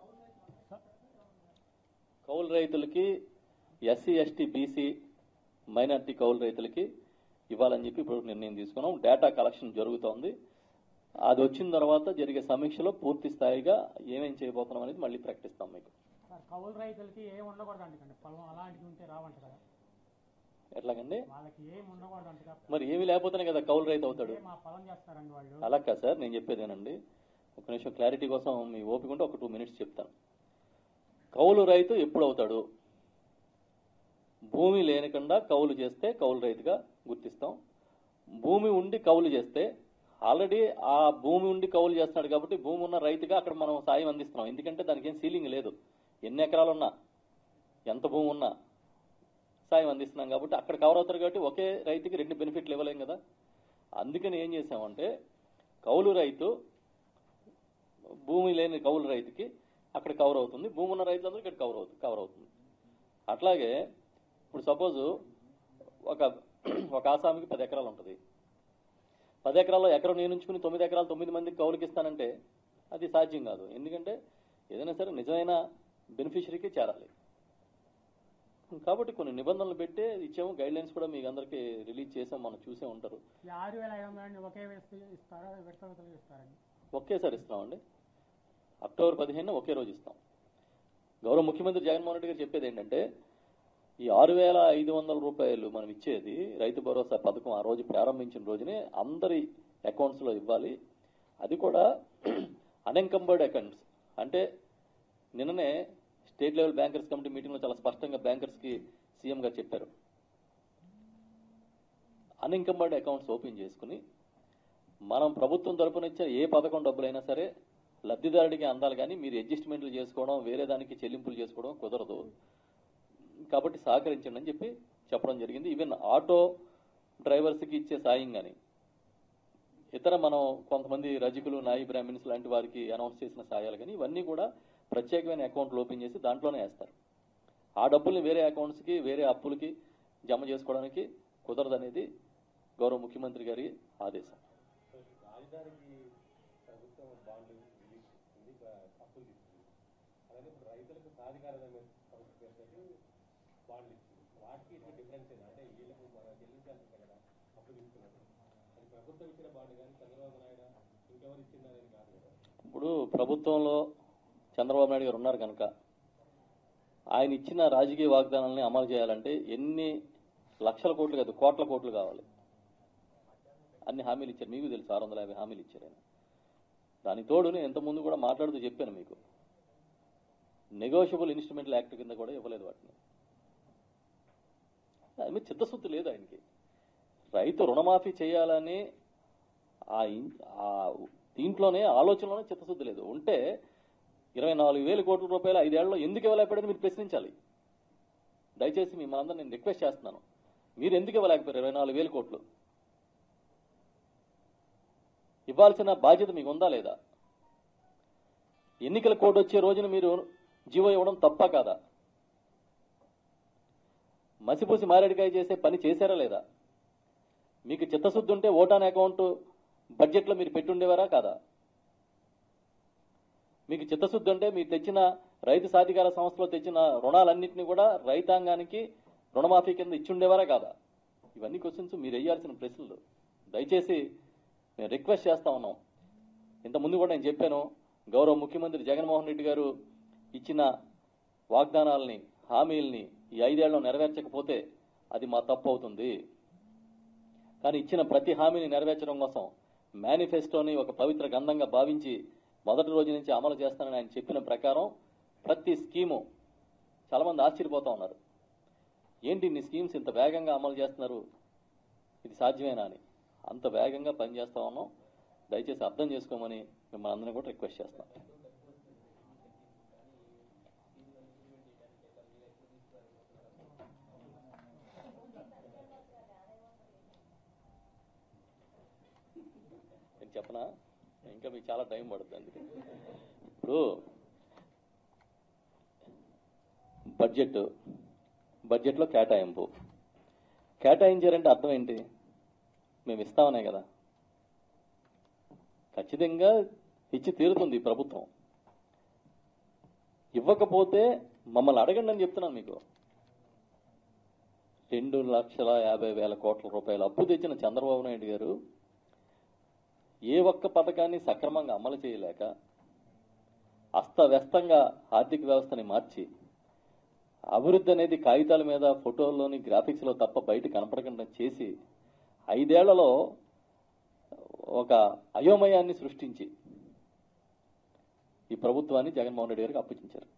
కౌలు రైతులకి ఎస్సీ ఎస్టీ బీసీ మైనార్టీ కౌలు రైతులకి ఇవ్వాలని చెప్పి ఇప్పుడు నిర్ణయం తీసుకున్నాం డేటా కలెక్షన్ జరుగుతోంది అది వచ్చిన తర్వాత జరిగే సమీక్షలో పూర్తి స్థాయిగా ఏమేం చేయబోతున్నాం అనేది మళ్ళీ ప్రకటిస్తాం మీకు సార్ కౌలు రైతులకి ఏం ఉండకూడదు అంటకండి పొలం అలాంటివి ఉంటే రావంట కదా ఎట్లాగండి వాళ్ళకి ఏం ఉండకూడదు అంట కదా మరి ఏమీ లేకపోతేనే కదా కౌలు రైతు అవుతాడు ఏ మా పొలం చేస్తారండి వాళ్ళు అలా కాదు సార్ నేను చెప్పేదేనండి ఒక నిమిషం క్లారిటీ కోసం మీ ఓపిక ఉంటే ఒక టూ మినిట్స్ చెప్తాను కౌలు రైతు ఎప్పుడు అవుతాడు భూమి లేనికుండా కౌలు చేస్తే కౌలు రైతుగా గుర్తిస్తాం భూమి ఉండి కౌలు చేస్తే ఆల్రెడీ ఆ భూమి ఉండి కౌలు చేస్తున్నాడు కాబట్టి భూమి ఉన్న రైతుగా అక్కడ మనం సాయం అందిస్తున్నాం ఎందుకంటే దానికి ఏం సీలింగ్ లేదు ఎన్ని ఎకరాలు ఉన్నా ఎంత భూమి ఉన్నా సాయం అందిస్తున్నాం కాబట్టి అక్కడ కవర్ అవుతారు కాబట్టి ఒకే రైతుకి రెండు బెనిఫిట్లు ఇవ్వలేం కదా అందుకని ఏం చేసామంటే కౌలు రైతు భూమి లేని కౌలు రైతుకి అక్కడ కవర్ అవుతుంది భూమి ఉన్న రైతులందరూ ఇక్కడ కవర్ అవుతుంది కవర్ అవుతుంది అట్లాగే ఇప్పుడు సపోజ్ ఒక ఒక ఆసామికి పది ఎకరాలు ఉంటుంది పది ఎకరాల్లో ఎకరం నేను ఉంచుకుని తొమ్మిది ఎకరాలు తొమ్మిది మందికి కౌలుకి ఇస్తానంటే అది సాధ్యం కాదు ఎందుకంటే ఏదైనా సరే నిజమైన బెనిఫిషరీకి చేరాలి కాబట్టి కొన్ని నిబంధనలు పెట్టే ఇచ్చాము గైడ్ లైన్స్ కూడా మీకు అందరికీ రిలీజ్ చేసాం మనం చూసే ఉంటారు ఈ ఆరు వేల ఐదు వందలని ఒకే వేస్తే ఇస్తారా విడతలు ఇస్తారండి ఒకేసారి ఇస్తామండి అక్టోబర్ పదిహేను ఒకే రోజు ఇస్తాం గౌరవ ముఖ్యమంత్రి జగన్మోహన్ రెడ్డి గారు చెప్పేది ఏంటంటే ఈ ఆరు వేల ఐదు వందల రూపాయలు మనం ఇచ్చేది రైతు భరోసా పథకం ఆ రోజు ప్రారంభించిన రోజునే అందరి అకౌంట్స్ లో ఇవ్వాలి అది కూడా అన్ఎంకంబర్డ్ అకౌంట్స్ అంటే నిన్ననే స్టేట్ లెవెల్ బ్యాంకర్స్ కమిటీ మీటింగ్లో చాలా స్పష్టంగా బ్యాంకర్స్ కి సీఎం గారు చెప్పారు అన్ఇన్కంబర్డ్ అకౌంట్స్ ఓపెన్ చేసుకుని మనం ప్రభుత్వం తరపున ఇచ్చే ఏ పథకం డబ్బులైనా సరే లబ్ధిదారుడికి అందాలి కానీ మీరు అడ్జస్ట్మెంట్లు చేసుకోవడం వేరే దానికి చెల్లింపులు చేసుకోవడం కుదరదు కాబట్టి సహకరించండి అని చెప్పి చెప్పడం జరిగింది ఈవెన్ ఆటో డ్రైవర్స్కి ఇచ్చే సాయం కానీ ఇతర మనం కొంతమంది రజకులు నాయి బ్రాహ్మిన్స్ లాంటి వారికి అనౌన్స్ చేసిన సాయాలు కానీ ఇవన్నీ కూడా ప్రత్యేకమైన అకౌంట్లు ఓపెన్ చేసి దాంట్లోనే వేస్తారు ఆ డబ్బుల్ని వేరే అకౌంట్స్కి వేరే అప్పులకి జమ చేసుకోవడానికి కుదరదనేది గౌరవ ముఖ్యమంత్రి గారి ఆదేశం రాజధానికి ప్రభుత్వం బాండ్లు రిలీజ్ చేస్తుంది బ- అప్పులు తీసుకుంది అలాగే ఇప్పుడు రైతులకు సాధికారమైన సంస్థ పేరుతోటి బాండ్లు ఇచ్చింది వాటికి ఇటు డిఫరెన్స్ ఏంటి అంటే వీళ్ళకు మనం చెల్లించాల్సి ఉంటుంది కదా అప్పులు తీసుకున్నప్పుడు అది ప్రభుత్వం ఇచ్చిన బాండ్ కానీ చంద్రబాబు నాయుడు ఇంకెవరు ఇచ్చిందనేది కాదు కదా ఇప్పుడు ప్రభుత్వంలో చంద్రబాబు నాయుడు గారు ఉన్నారు కనుక ఆయన ఇచ్చిన రాజకీయ వాగ్దానాలని అమలు చేయాలంటే ఎన్ని లక్షల కోట్లు కాదు కోట్ల కోట్లు కావాలి అన్ని హామీలు ఇచ్చారు మీకు తెలుసు ఆరు వందల యాభై హామీలు ఇచ్చారు ఆయన దాని తోడు నేను ఇంతకుముందు కూడా మాట్లాడుతూ చెప్పాను మీకు నెగోషియబుల్ ఇన్స్ట్రుమెంటల్ యాక్ట్ కింద కూడా ఇవ్వలేదు వాటిని అది మీద చిత్తశుద్ధి లేదు ఆయనకి రైతు రుణమాఫీ చేయాలని ఆ ఇన్- ఆ దీంట్లోనే ఆలోచనలోనే చిత్తశుద్ధి లేదు ఉంటే ఇరవై నాలుగు వేల కోట్ల రూపాయలు ఐదేళ్లలో ఎందుకు ఇవ్వలేకపోయాడని మీరు ప్రశ్నించాలి దయచేసి మిమ్మల్ని నేను రిక్వెస్ట్ చేస్తున్నాను మీరు ఎందుకు ఇవ్వలేకపోయారు ఇరవై నాలుగు వేల కోట్లు ఇవ్వాల్సిన బాధ్యత మీకు ఉందా లేదా ఎన్నికల కోడ్ వచ్చే రోజున మీరు జీవో ఇవ్వడం తప్ప కాదా మసిపూసి మారేడికాయ చేసే పని చేశారా లేదా మీకు చిత్తశుద్ధి ఉంటే ఓటాన్ అకౌంట్ బడ్జెట్లో మీరు పెట్టుండేవారా కాదా మీకు చిత్తశుద్ధి ఉంటే మీరు తెచ్చిన రైతు సాధికార సంస్థలో తెచ్చిన రుణాలన్నింటినీ కూడా రైతాంగానికి రుణమాఫీ కింద ఇచ్చుండేవారా కాదా ఇవన్నీ క్వశ్చన్స్ మీరు వేయాల్సిన ప్రశ్నలు దయచేసి మేము రిక్వెస్ట్ చేస్తా ఉన్నాం ఇంత ముందు కూడా నేను చెప్పాను గౌరవ ముఖ్యమంత్రి జగన్మోహన్ రెడ్డి గారు ఇచ్చిన వాగ్దానాలని హామీల్ని ఈ ఐదేళ్లలో నెరవేర్చకపోతే అది మా తప్పు అవుతుంది కానీ ఇచ్చిన ప్రతి హామీని నెరవేర్చడం కోసం మేనిఫెస్టోని ఒక పవిత్ర గంధంగా భావించి మొదటి రోజు నుంచి అమలు చేస్తానని ఆయన చెప్పిన ప్రకారం ప్రతి స్కీము చాలా మంది ఆశ్చర్యపోతా ఉన్నారు ఏంటి ఇన్ని స్కీమ్స్ ఇంత వేగంగా అమలు చేస్తున్నారు ఇది సాధ్యమేనా అని అంత వేగంగా పనిచేస్తా ఉన్నాం దయచేసి అర్థం చేసుకోమని మిమ్మల్ని అందరినీ కూడా రిక్వెస్ట్ చేస్తాం నేను చెప్పనా ఇంకా మీకు చాలా టైం పడుతుంది అందుకే ఇప్పుడు బడ్జెట్ బడ్జెట్లో కేటాయింపు కేటాయించారంటే అర్థం ఏంటి మేము ఇస్తామనే కదా ఖచ్చితంగా ఇచ్చి తీరుతుంది ఈ ప్రభుత్వం ఇవ్వకపోతే మమ్మల్ని అడగండి అని చెప్తున్నాను మీకు రెండు లక్షల యాభై వేల కోట్ల రూపాయలు అప్పు తెచ్చిన చంద్రబాబు నాయుడు గారు ఏ ఒక్క పథకాన్ని సక్రమంగా అమలు చేయలేక అస్తవ్యస్తంగా ఆర్థిక వ్యవస్థని మార్చి అభివృద్ధి అనేది కాగితాల మీద ఫోటోల్లోని గ్రాఫిక్స్లో తప్ప బయట కనపడకుండా చేసి ఐదేళ్లలో ఒక అయోమయాన్ని సృష్టించి ఈ ప్రభుత్వాన్ని జగన్మోహన్ రెడ్డి గారికి అప్పగించారు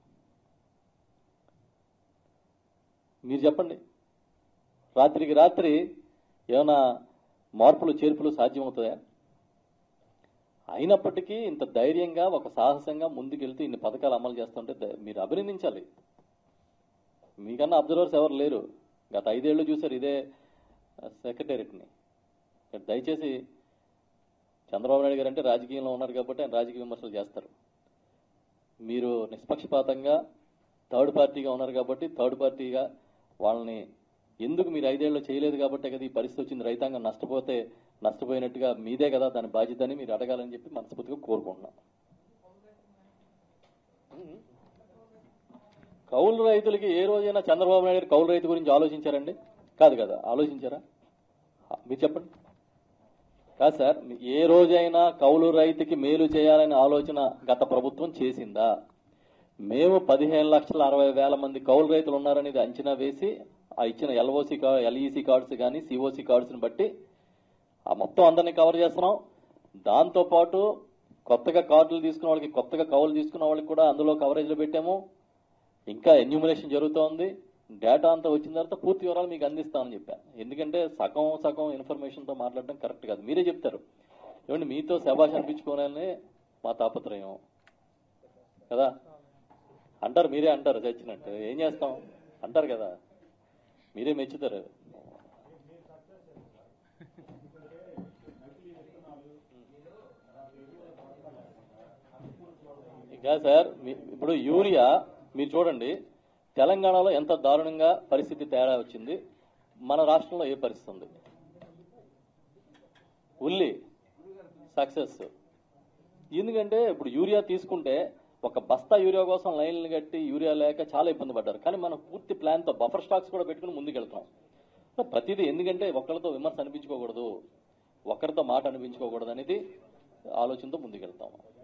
మీరు చెప్పండి రాత్రికి రాత్రి ఏమైనా మార్పులు చేర్పులు సాధ్యమవుతాయా అయినప్పటికీ ఇంత ధైర్యంగా ఒక సాహసంగా ముందుకెళ్తూ ఇన్ని పథకాలు అమలు చేస్తుంటే ద- మీరు అభినందించాలి మీకన్నా అబ్జర్వర్స్ ఎవరు లేరు గత ఐదేళ్లు చూశారు ఇదే సెక్రటేరియట్ని దయచేసి చంద్రబాబు నాయుడు గారు అంటే రాజకీయంలో ఉన్నారు కాబట్టి ఆయన రాజకీయ విమర్శలు చేస్తారు మీరు నిష్పక్షపాతంగా థర్డ్ పార్టీగా ఉన్నారు కాబట్టి థర్డ్ పార్టీగా వాళ్ళని ఎందుకు మీరు ఐదేళ్ళు చేయలేదు కాబట్టే కదా ఈ పరిస్థితి వచ్చింది రైతాంగం నష్టపోతే నష్టపోయినట్టుగా మీదే కదా దాని బాధ్యత అని మీరు అడగాలని చెప్పి మనస్ఫూర్తిగా కోరుకుంటున్నాం కౌలు రైతులకి ఏ రోజైనా చంద్రబాబు నాయుడు గారు కౌలు రైతు గురించి ఆలోచించారండి కాదు కదా ఆలోచించారా మీరు చెప్పండి కాదు సార్ ఏ రోజైనా కౌలు రైతుకి మేలు చేయాలనే ఆలోచన గత ప్రభుత్వం చేసిందా మేము పదిహేను లక్షల అరవై వేల మంది కౌలు రైతులు ఉన్నారనేది అంచనా వేసి ఆ ఇచ్చిన ఎల్ఓసి ఎల్ఈసి కార్డ్స్ కానీ సిఓసి కార్డ్స్ని బట్టి ఆ మొత్తం అందరినీ కవర్ చేస్తున్నాం దాంతో పాటు కొత్తగా కార్డులు తీసుకున్న వాళ్ళకి కొత్తగా కౌలు తీసుకున్న వాళ్ళకి కూడా అందులో కవరేజ్లో పెట్టాము ఇంకా ఎన్యూమరేషన్ జరుగుతోంది డేటా అంతా వచ్చిన తర్వాత పూర్తి వివరాలు మీకు అందిస్తామని చెప్పాను ఎందుకంటే సగం సగం ఇన్ఫర్మేషన్తో మాట్లాడడం కరెక్ట్ కాదు మీరే చెప్తారు ఏమండి మీతో శబాష్ అనిపించుకోవాలని మా తాపత్రయం కదా అంటారు మీరే అంటారు చచ్చినట్టు ఏం చేస్తాం అంటారు కదా మీరే మెచ్చుతారు ఇంకా సార్ మీ- ఇప్పుడు యూరియా మీరు చూడండి తెలంగాణలో ఎంత దారుణంగా పరిస్థితి తేడా వచ్చింది మన రాష్ట్రంలో ఏ పరిస్థితి ఉంది ఉల్లి సక్సెస్ ఎందుకంటే ఇప్పుడు యూరియా తీసుకుంటే ఒక బస్తా యూరియా కోసం లైన్లు కట్టి యూరియా లేక చాలా ఇబ్బంది పడ్డారు కానీ మనం పూర్తి ప్లాన్తో బఫర్ స్టాక్స్ కూడా పెట్టుకుని ముందుకెళ్తాం ప్రతిదీ ఎందుకంటే ఒకరితో విమర్శ అనిపించుకోకూడదు ఒకరితో మాట అనిపించుకోకూడదు అనేది ఆలోచనతో ముందుకెళ్తాం